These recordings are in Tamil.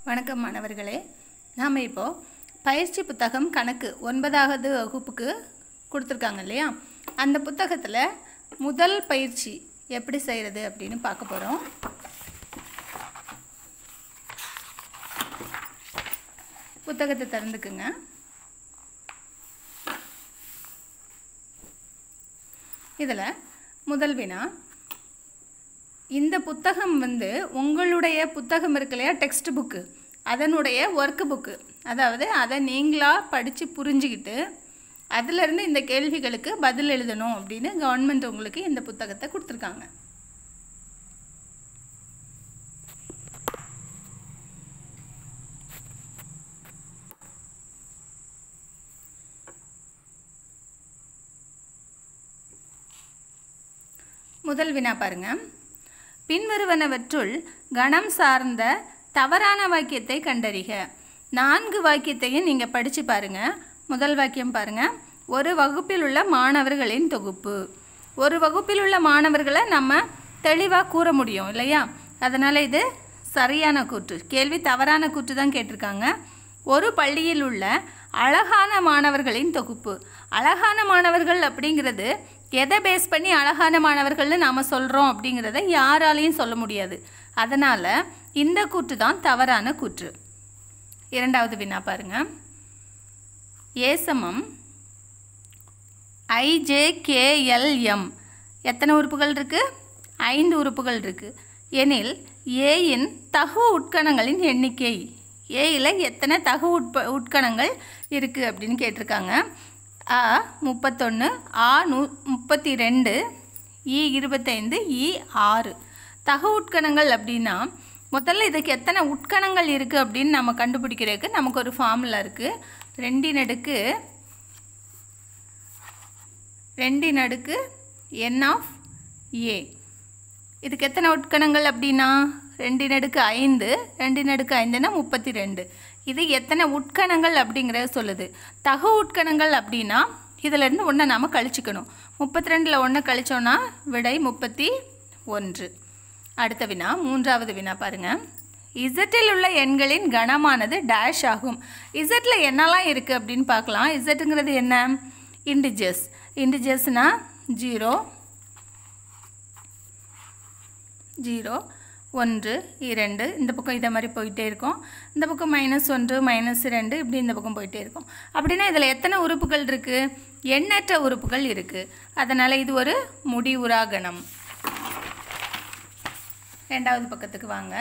வணக்கம் மாணவர்களே நாம் இப்போது பயிற்சி புத்தகம் கணக்கு ஒன்பதாவது வகுப்புக்கு கொடுத்துருக்காங்க இல்லையா அந்த புத்தகத்தில் முதல் பயிற்சி எப்படி செய்கிறது அப்படின்னு பார்க்க போகிறோம் புத்தகத்தை திறந்துக்குங்க இதில் முதல் வினா இந்த புத்தகம் வந்து உங்களுடைய புத்தகம் இருக்கு இல்லையா டெக்ஸ்ட் புக்கு அதனுடைய ஒர்க் புக்கு அதாவது அதை நீங்களாக படித்து புரிஞ்சுக்கிட்டு அதிலிருந்து இந்த கேள்விகளுக்கு பதில் எழுதணும் அப்படின்னு கவர்மெண்ட் உங்களுக்கு இந்த புத்தகத்தை கொடுத்துருக்காங்க முதல் வினா பாருங்க பின்வருவனவற்றுள் கணம் சார்ந்த தவறான வாக்கியத்தை கண்டறிக நான்கு வாக்கியத்தையும் நீங்கள் படித்து பாருங்க முதல் வாக்கியம் பாருங்க ஒரு வகுப்பில் உள்ள மாணவர்களின் தொகுப்பு ஒரு வகுப்பில் உள்ள மாணவர்களை நம்ம தெளிவாக கூற முடியும் இல்லையா அதனால் இது சரியான கூற்று கேள்வி தவறான கூற்று தான் கேட்டிருக்காங்க ஒரு பள்ளியில் உள்ள அழகான மாணவர்களின் தொகுப்பு அழகான மாணவர்கள் அப்படிங்கிறது எதை பேஸ் பண்ணி அழகான மாணவர்கள்னு நாம் சொல்கிறோம் அப்படிங்கிறத யாராலையும் சொல்ல முடியாது அதனால் இந்த கூற்று தான் தவறான கூற்று இரண்டாவது வினா பாருங்க ஏசமம் ஐஜேகேஎல்எம் எத்தனை உறுப்புகள் இருக்குது ஐந்து உறுப்புகள் இருக்குது எனில் ஏயின் தகு உட்கணங்களின் எண்ணிக்கை ஏயில் எத்தனை தகு உட்ப உட்கணங்கள் இருக்குது அப்படின்னு கேட்டிருக்காங்க அ முப்பத்தொன்று ஆ நூ முப்பத்தி ரெண்டு இ இருபத்தைந்து இ ஆறு தகு உட்கணங்கள் அப்படின்னா முதல்ல இதுக்கு எத்தனை உட்கணங்கள் இருக்குது அப்படின்னு நம்ம கண்டுபிடிக்கிறதுக்கு நமக்கு ஒரு ஃபார்முலா இருக்குது ரெண்டின் அடுக்கு ரெண்டின் அடுக்கு என் ஆஃப் ஏ இதுக்கு எத்தனை உட்கணங்கள் அப்படின்னா ரெண்டின் அடுக்கு ஐந்து ரெண்டின் அடுக்கு ஐந்துன்னா முப்பத்தி ரெண்டு இது எத்தனை உட்கணங்கள் அப்படிங்கிறத சொல்லுது தகு உட்கணங்கள் அப்படின்னா இதிலேருந்து ஒன்றை நாம் கழிச்சுக்கணும் முப்பத்தி ரெண்டில் ஒன்று கழிச்சோன்னா விடை முப்பத்தி ஒன்று அடுத்த வினா மூன்றாவது வினா பாருங்கள் இசட்டில் உள்ள எண்களின் கணமானது டேஷ் ஆகும் இசட்டில் என்னெல்லாம் இருக்குது அப்படின்னு பார்க்கலாம் இசட்டுங்கிறது என்ன இண்டிஜஸ் இண்டிஜஸ்னால் ஜீரோ ஜீரோ ஒன்று இரண்டு இந்த பக்கம் இதை மாதிரி போயிட்டே இருக்கும் இந்த பக்கம் மைனஸ் ஒன்று மைனஸ் ரெண்டு இப்படி இந்த பக்கம் போயிட்டே இருக்கும் அப்படின்னா இதில் எத்தனை உறுப்புகள் இருக்குது எண்ணற்ற உறுப்புகள் இருக்குது அதனால் இது ஒரு முடிவுறா கணம் ரெண்டாவது பக்கத்துக்கு வாங்க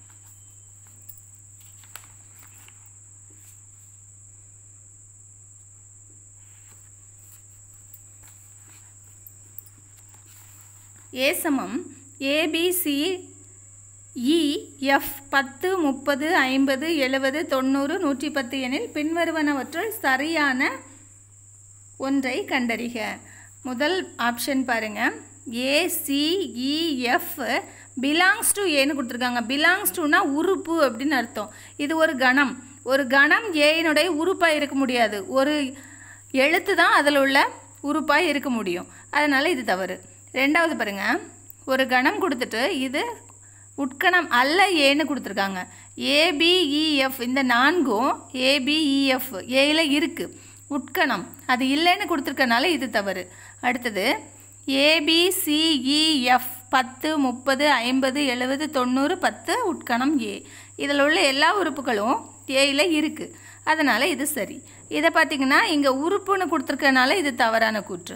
ஏசமம் ஏபிசி இஎஃப் பத்து முப்பது ஐம்பது எழுபது தொண்ணூறு நூற்றி பத்து எனில் பின்வருவனவற்றுள் சரியான ஒன்றை கண்டறிக முதல் ஆப்ஷன் பாருங்கள் ஏசிஇஎஃப் பிலாங்ஸ் டு ஏன்னு கொடுத்துருக்காங்க பிலாங்ஸ் டுனா உறுப்பு அப்படின்னு அர்த்தம் இது ஒரு கணம் ஒரு கணம் ஏயினுடைய உறுப்பாக இருக்க முடியாது ஒரு எழுத்து தான் அதில் உள்ள உறுப்பாக இருக்க முடியும் அதனால் இது தவறு ரெண்டாவது பாருங்கள் ஒரு கணம் கொடுத்துட்டு இது உட்கணம் அல்ல ஏன்னு கொடுத்துருக்காங்க ஏபிஇஎஃப் இந்த நான்கும் ஏபிஇஎஃப் ஏயில் இருக்குது உட்கணம் அது இல்லைன்னு கொடுத்துருக்கனால இது தவறு அடுத்தது ஏபிசிஇஎஃப் பத்து முப்பது ஐம்பது எழுபது தொண்ணூறு பத்து உட்கணம் ஏ இதில் உள்ள எல்லா உறுப்புகளும் ஏயில் இருக்குது அதனால் இது சரி இதை பார்த்திங்கன்னா இங்கே உறுப்புன்னு கொடுத்துருக்கனால இது தவறான கூற்று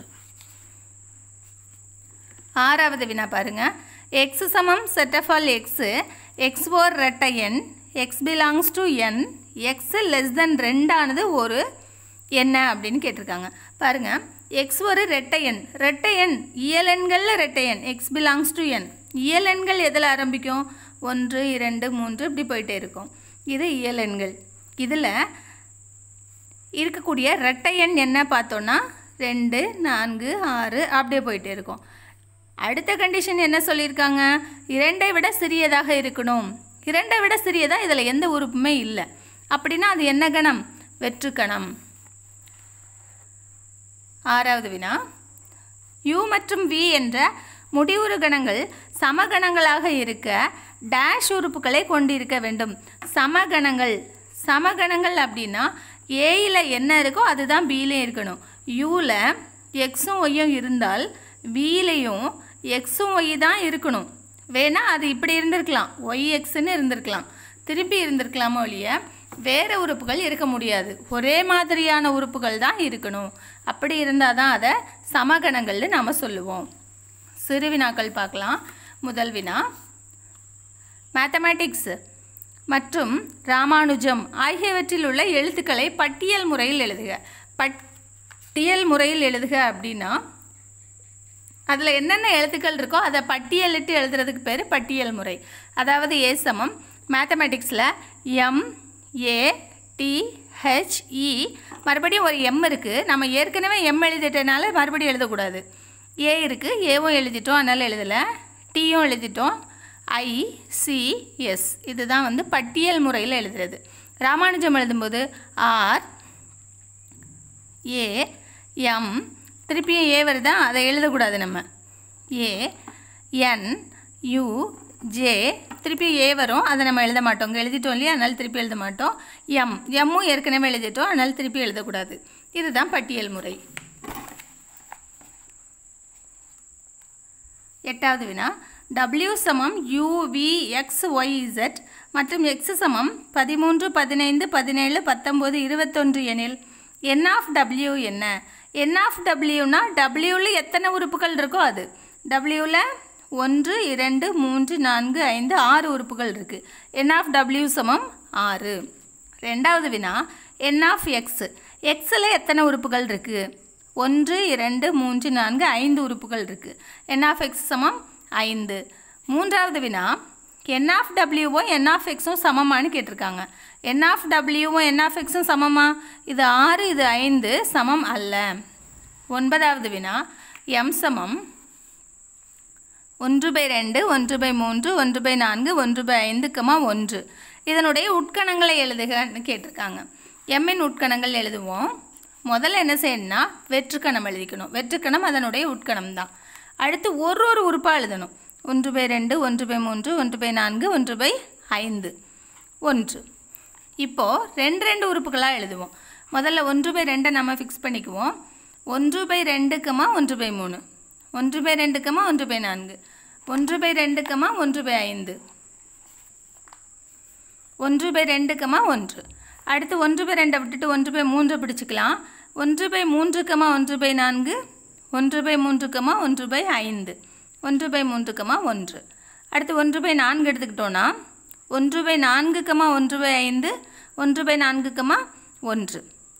ஆறாவது வினா பாருங்கள் எக்ஸ் சமம் set of all X X ஓர் ரெட்டை எண் X belongs to N X less than ரெண்டானது ஒரு என்ன அப்படின்னு கேட்டிருக்காங்க பாருங்கள் எக்ஸ் ஒரு ரெட்டை எண் ரெட்டை எண் இயலெண்களில் ரெட்டை எண் எக்ஸ் பிலாங்ஸ் டு என் இயலெண்கள் எதில் ஆரம்பிக்கும் ஒன்று இரண்டு மூன்று இப்படி போயிட்டே இருக்கும் இது இயலெண்கள் இதில் இருக்கக்கூடிய ரெட்டை எண் என்ன பார்த்தோன்னா ரெண்டு நான்கு ஆறு அப்படியே போயிட்டே இருக்கும் அடுத்த கண்டிஷன் என்ன சொல்லியிருக்காங்க இரண்டை விட சிறியதாக இருக்கணும் இரண்டை விட சிறியதாக இதில் எந்த உறுப்புமே இல்லை அப்படின்னா அது என்ன கணம் வெற்று கணம் ஆறாவது வினா யூ மற்றும் வி என்ற முடிவுறு கணங்கள் சமகணங்களாக இருக்க டேஷ் உறுப்புகளை கொண்டிருக்க வேண்டும் சமகணங்கள் சமகணங்கள் அப்படின்னா ஏயில் என்ன இருக்கோ அதுதான் பியிலையும் இருக்கணும் யூவில் எக்ஸும் ஒய்யும் இருந்தால் பியிலையும் எக்ஸும் ஒய் தான் இருக்கணும் வேணா அது இப்படி இருந்திருக்கலாம் ஒய் எக்ஸ்ன்னு இருந்திருக்கலாம் திருப்பி இருந்திருக்கலாமோ ஒழிய வேறு உறுப்புகள் இருக்க முடியாது ஒரே மாதிரியான உறுப்புகள் தான் இருக்கணும் அப்படி இருந்தால் தான் அதை சமகணங்கள்னு நாம் சொல்லுவோம் சிறு வினாக்கள் பார்க்கலாம் முதல் வினா மேத்தமேட்டிக்ஸ் மற்றும் ராமானுஜம் ஆகியவற்றில் உள்ள எழுத்துக்களை பட்டியல் முறையில் எழுதுக பட்டியல் முறையில் எழுதுக அப்படின்னா அதில் என்னென்ன எழுத்துக்கள் இருக்கோ அதை பட்டியலிட்டு எழுதுறதுக்கு பேர் பட்டியல் முறை அதாவது ஏ சமம் மேத்தமேட்டிக்ஸில் M A T H E மறுபடியும் ஒரு எம் இருக்குது நம்ம ஏற்கனவே எம் எழுதிட்டனால மறுபடியும் எழுதக்கூடாது ஏ இருக்குது ஏவும் எழுதிட்டோம் அதனால் எழுதலை டியும் எழுதிட்டோம் ஐ சி எஸ் இதுதான் வந்து பட்டியல் முறையில் எழுதுறது ராமானுஜம் எழுதும்போது ஆர் ஏ எம் திருப்பியும் ஏ வருதா அதை எழுதக்கூடாது நம்ம ஏ என் யூ ஜே திருப்பி ஏ வரும் அதை நம்ம எழுத மாட்டோம் இங்கே எழுதிட்டோம் இல்லையா அதனால் திருப்பி எழுத மாட்டோம் எம் எம்மும் ஏற்கனவே எழுதிட்டோம் அதனால் திருப்பி எழுதக்கூடாது இதுதான் பட்டியல் முறை எட்டாவது வினா W சமம் u v x y z மற்றும் x சமம் பதிமூன்று பதினைந்து பதினேழு பத்தொம்போது இருபத்தொன்று எனில் n ஆஃப் w என்ன n ஆஃப் டபிள்யூனா டபிள்யூவில் எத்தனை உறுப்புகள் இருக்கோ அது டபிள்யூவில் ஒன்று இரண்டு மூன்று நான்கு ஐந்து ஆறு உறுப்புகள் இருக்குது n ஆஃப் w சமம் ஆறு ரெண்டாவது வினா n ஆஃப் எக்ஸ் எக்ஸில் எத்தனை உறுப்புகள் இருக்குது ஒன்று இரண்டு மூன்று நான்கு ஐந்து உறுப்புகள் இருக்குது என் ஆஃப் எக்ஸ் சமம் ஐந்து மூன்றாவது வினா என் ஆஃப் டபிள்யூவும் என் ஆஃப் எக்ஸும் சமமானு கேட்டிருக்காங்க என் ஆஃப் டபிள்யூவும் என் ஆஃப் எக்ஸும் சமமா இது ஆறு இது ஐந்து சமம் அல்ல ஒன்பதாவது வினா எம் சமம் ஒன்று பை ரெண்டு ஒன்று பை மூன்று ஒன்று பை நான்கு ஒன்று பை ஐந்து கமா ஒன்று இதனுடைய உட்கணங்களை எழுதுகன்னு கேட்டிருக்காங்க எம்மின் உட்கணங்கள் எழுதுவோம் முதல்ல என்ன செய்யணும்னா வெற்றுக்கணம் எழுதிக்கணும் வெற்றுக்கணம் அதனுடைய உட்கணம் தான் அடுத்து ஒரு ஒரு உறுப்பாக எழுதணும் ஒன்று பை ரெண்டு ஒன்று பை மூன்று ஒன்று பை நான்கு ஒன்று பை ஐந்து ஒன்று இப்போது ரெண்டு ரெண்டு உறுப்புகளாக எழுதுவோம் முதல்ல ஒன்று பை ரெண்டை நம்ம ஃபிக்ஸ் பண்ணிக்குவோம் ஒன்று பை ரெண்டுக்கமா ஒன்று பை மூணு ஒன்று பை ரெண்டுக்கமா ஒன்று பை நான்கு ஒன்று பை ரெண்டுக்கமா ஒன்று பை ஐந்து ஒன்று பை ரெண்டுக்கமா ஒன்று அடுத்து ஒன்று பை ரெண்டை விட்டுட்டு ஒன்று பை மூன்று பிடிச்சிக்கலாம் ஒன்று பை மூன்றுக்கமா ஒன்று பை நான்கு ஒன்று பை மூன்றுக்கமா ஒன்று பை ஐந்து ஒன்று பை மூன்றுக்கமா ஒன்று அடுத்து ஒன்று பை நான்கு எடுத்துக்கிட்டோன்னா ஒன்று பை நான்குக்கமா ஒன்று பை ஐந்து ஒன்று பை நான்குக்கமா ஒன்று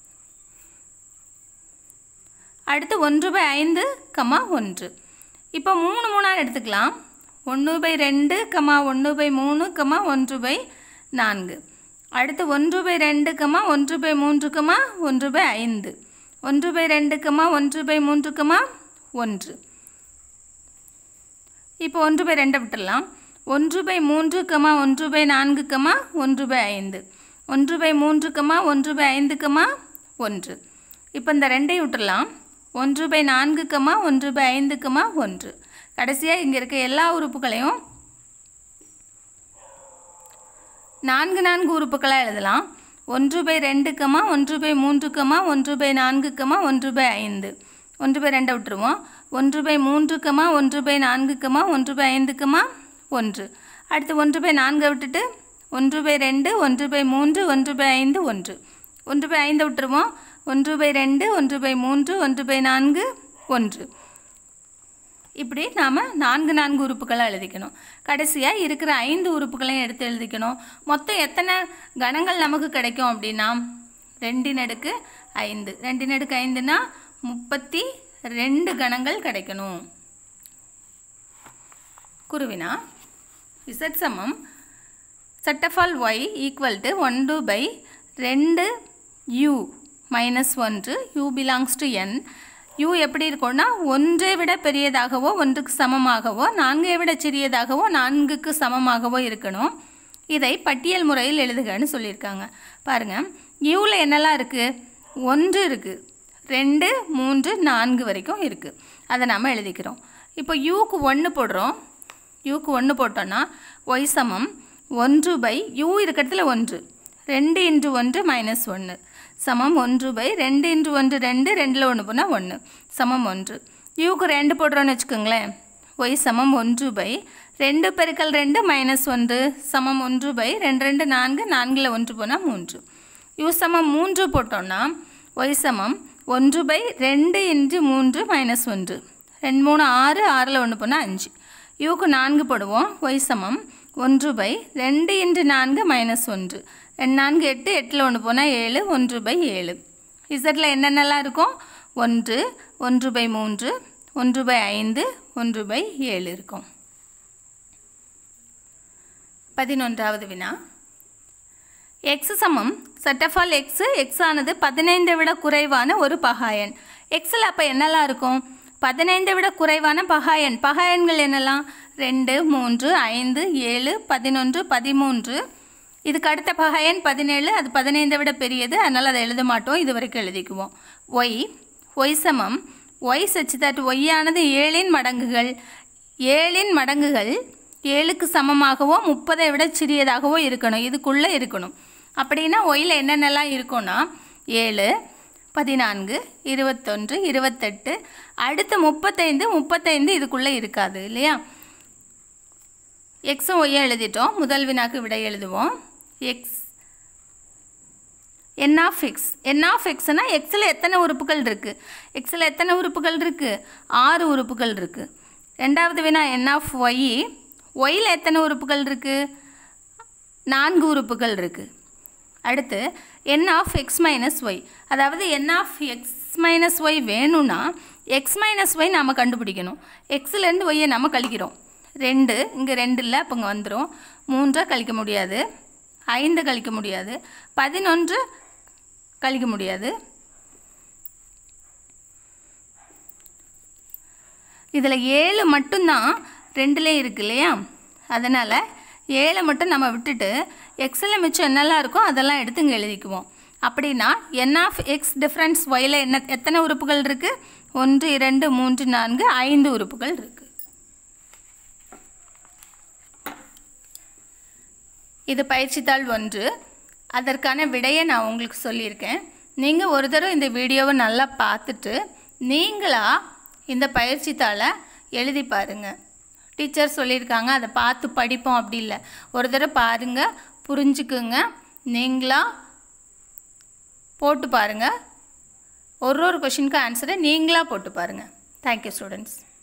அடுத்து ஒன்று பை ஐந்து கமா ஒன்று இப்போ மூணு மூணாக எடுத்துக்கலாம் ஒன்று பை ரெண்டு கமா ஒன்று பை மூணு கமா ஒன்று பை நான்கு அடுத்து ஒன்று பை ரெண்டு கமா ஒன்று பை மூன்று கமா ஒன்று பை ஐந்து ஒன்று பை ரெண்டு கமா ஒன்று பை மூன்று கமா ஒன்று இப்போ ஒன்று பை ரெண்டை விட்டுடலாம் ஒன்று பை மூன்று கமா ஒன்று பை நான்கு கமா ஒன்று பை ஐந்து ஒன்று பை மூன்று கமா ஒன்று பை ஐந்து கமா ஒன்று இப்போ இந்த ரெண்டையும் விட்டுடலாம் ஒன்று பை நான்கு கமா ஒன்று பை ஐந்து கமா ஒன்று கடைசியாக இங்கே இருக்க எல்லா உறுப்புகளையும் நான்கு நான்கு உறுப்புகளாக எழுதலாம் ஒன்று பை ரெண்டு கமா ஒன்று பை மூன்று கமா ஒன்று பை நான்கு கமா ஒன்று பை ஐந்து ஒன்று பை ரெண்டை விட்டுருவோம் ஒன்று பை மூன்று கமா ஒன்று பை நான்கு கமா ஒன்று பை ஐந்து கமா ஒன்று அடுத்து ஒன்று பை நான்கை விட்டுட்டு ஒன்று பை ரெண்டு ஒன்று பை மூன்று ஒன்று பை ஐந்து ஒன்று ஒன்று பை ஐந்தை விட்டுருவோம் ஒன்று பை ரெண்டு ஒன்று பை மூன்று ஒன்று பை நான்கு ஒன்று இப்படி நாம் நான்கு நான்கு உறுப்புகளாக எழுதிக்கணும் கடைசியாக இருக்கிற ஐந்து உறுப்புகளையும் எடுத்து எழுதிக்கணும் மொத்தம் எத்தனை கணங்கள் நமக்கு கிடைக்கும் அப்படின்னா ரெண்டின் அடுக்கு ஐந்து ரெண்டின் அடுக்கு ஐந்துனா முப்பத்தி ரெண்டு கணங்கள் கிடைக்கணும் குருவினா இசட் சமம் சட்டஃபால் ஒய் ஈக்குவல் டு ஒன்று பை ரெண்டு யூ மைனஸ் ஒன்று U belongs to N U எப்படி இருக்கும்னா ஒன்றை விட பெரியதாகவோ ஒன்றுக்கு சமமாகவோ நான்கை விட சிறியதாகவோ நான்குக்கு சமமாகவோ இருக்கணும் இதை பட்டியல் முறையில் எழுதுகன்னு சொல்லியிருக்காங்க பாருங்கள் யூவில் என்னெல்லாம் இருக்குது ஒன்று இருக்குது ரெண்டு மூன்று நான்கு வரைக்கும் இருக்குது அதை நம்ம எழுதிக்கிறோம் இப்போ யூக்கு ஒன்று போடுறோம் யூக்கு ஒன்று போட்டோன்னா ஒய் சமம் ஒன்று பை யூ இருக்கிறதுல ஒன்று ரெண்டு இன்ட்டு ஒன்று மைனஸ் ஒன்று சமம் ஒன்று பை ரெண்டு இன்ட்டு ஒன்று ரெண்டு ரெண்டில் ஒன்று போனால் ஒன்று சமம் ஒன்று யூக்கு ரெண்டு போடுறோன்னு வச்சுக்கோங்களேன் ஒய் சமம் ஒன்று பை ரெண்டு பெருக்கல் ரெண்டு மைனஸ் ஒன்று சமம் ஒன்று பை ரெண்டு ரெண்டு நான்கு நான்கில் ஒன்று போனால் மூன்று யூ சமம் மூன்று போட்டோன்னா ஒய் சமம் ஒன்று பை ரெண்டு இன்ட்டு மூன்று மைனஸ் ஒன்று ரெண்டு மூணு ஆறு ஆறில் ஒன்று போனால் அஞ்சு யூக்கு நான்கு போடுவோம் ஒய் சமம் ஒன்று பை ரெண்டு இன்ட்டு நான்கு மைனஸ் ஒன்று ரெண்டு நான்கு எட்டு எட்டில் ஒன்று போனால் ஏழு ஒன்று பை ஏழு இசட்டில் என்னென்னலாம் இருக்கும் ஒன்று ஒன்று பை மூன்று ஒன்று பை ஐந்து ஒன்று பை ஏழு இருக்கும் பதினொன்றாவது வினா எக்ஸ் சமம் சட்டஃபால் எக்ஸு எக்ஸ் ஆனது பதினைந்தை விட குறைவான ஒரு பகாயன் எக்ஸில் அப்போ என்னெல்லாம் இருக்கும் பதினைந்தை விட குறைவான பகாயன் பகாயன்கள் என்னெல்லாம் ரெண்டு மூன்று ஐந்து ஏழு பதினொன்று பதிமூன்று இதுக்கு அடுத்த பகாயன் பதினேழு அது பதினைந்தை விட பெரியது அதனால் அதை எழுத மாட்டோம் இது வரைக்கும் எழுதிக்குவோம் ஒய் ஒய் சமம் ஒய் சச் தட் ஒய்யானது ஏழின் மடங்குகள் ஏழின் மடங்குகள் ஏழுக்கு சமமாகவோ முப்பதை விட சிறியதாகவோ இருக்கணும் இதுக்குள்ளே இருக்கணும் அப்படின்னா ஒயில் என்னென்னலாம் இருக்கும்னா ஏழு பதினான்கு இருபத்தொன்று இருபத்தெட்டு அடுத்து முப்பத்தைந்து முப்பத்தைந்து இதுக்குள்ளே இருக்காது இல்லையா எக்ஸும் ஒய்யும் எழுதிட்டோம் முதல் வினாக்கு விடை எழுதுவோம் X N of X N of எக்ஸ்னால் எக்ஸில் எத்தனை உறுப்புகள் இருக்குது எக்ஸில் எத்தனை உறுப்புகள் இருக்குது ஆறு உறுப்புகள் இருக்குது ரெண்டாவது வினா என் ஆஃப் ஒய் ஒயில் எத்தனை உறுப்புகள் இருக்குது நான்கு உறுப்புகள் இருக்குது அடுத்து N of X minus Y அதாவது N of X minus Y வேணும்னா எக்ஸ் மைனஸ் ஒய் நாம் கண்டுபிடிக்கணும் எக்ஸ்லேருந்து ஒய்யை நம்ம கழிக்கிறோம் ரெண்டு இங்கே ரெண்டு இல்லை அப்போ இங்கே வந்துடும் மூன்றை கழிக்க முடியாது ஐந்து கழிக்க முடியாது பதினொன்று கழிக்க முடியாது இதில் ஏழு மட்டும்தான் ரெண்டுலேயும் இருக்கு இல்லையா அதனால் ஏழை மட்டும் நம்ம விட்டுட்டு எக்ஸில் மிச்சம் என்னெல்லாம் இருக்கோ அதெல்லாம் எடுத்து இங்கே எழுதிக்குவோம் அப்படின்னா என் ஆஃப் எக்ஸ் டிஃப்ரென்ஸ் ஒயில் என்ன எத்தனை உறுப்புகள் இருக்குது ஒன்று இரண்டு மூன்று நான்கு ஐந்து உறுப்புகள் இருக்குது இது பயிற்சித்தாள் ஒன்று அதற்கான விடையை நான் உங்களுக்கு சொல்லியிருக்கேன் நீங்கள் ஒரு தடவை இந்த வீடியோவை நல்லா பார்த்துட்டு நீங்களாக இந்த பயிற்சித்தாளை எழுதி பாருங்கள் டீச்சர் சொல்லியிருக்காங்க அதை பார்த்து படிப்போம் அப்படி இல்லை ஒரு தடவை பாருங்கள் புரிஞ்சுக்குங்க நீங்களாக போட்டு பாருங்கள் ஒரு ஒரு கொஷினுக்கு ஆன்சரை நீங்களாக போட்டு பாருங்கள் தேங்க்யூ ஸ்டூடெண்ட்ஸ்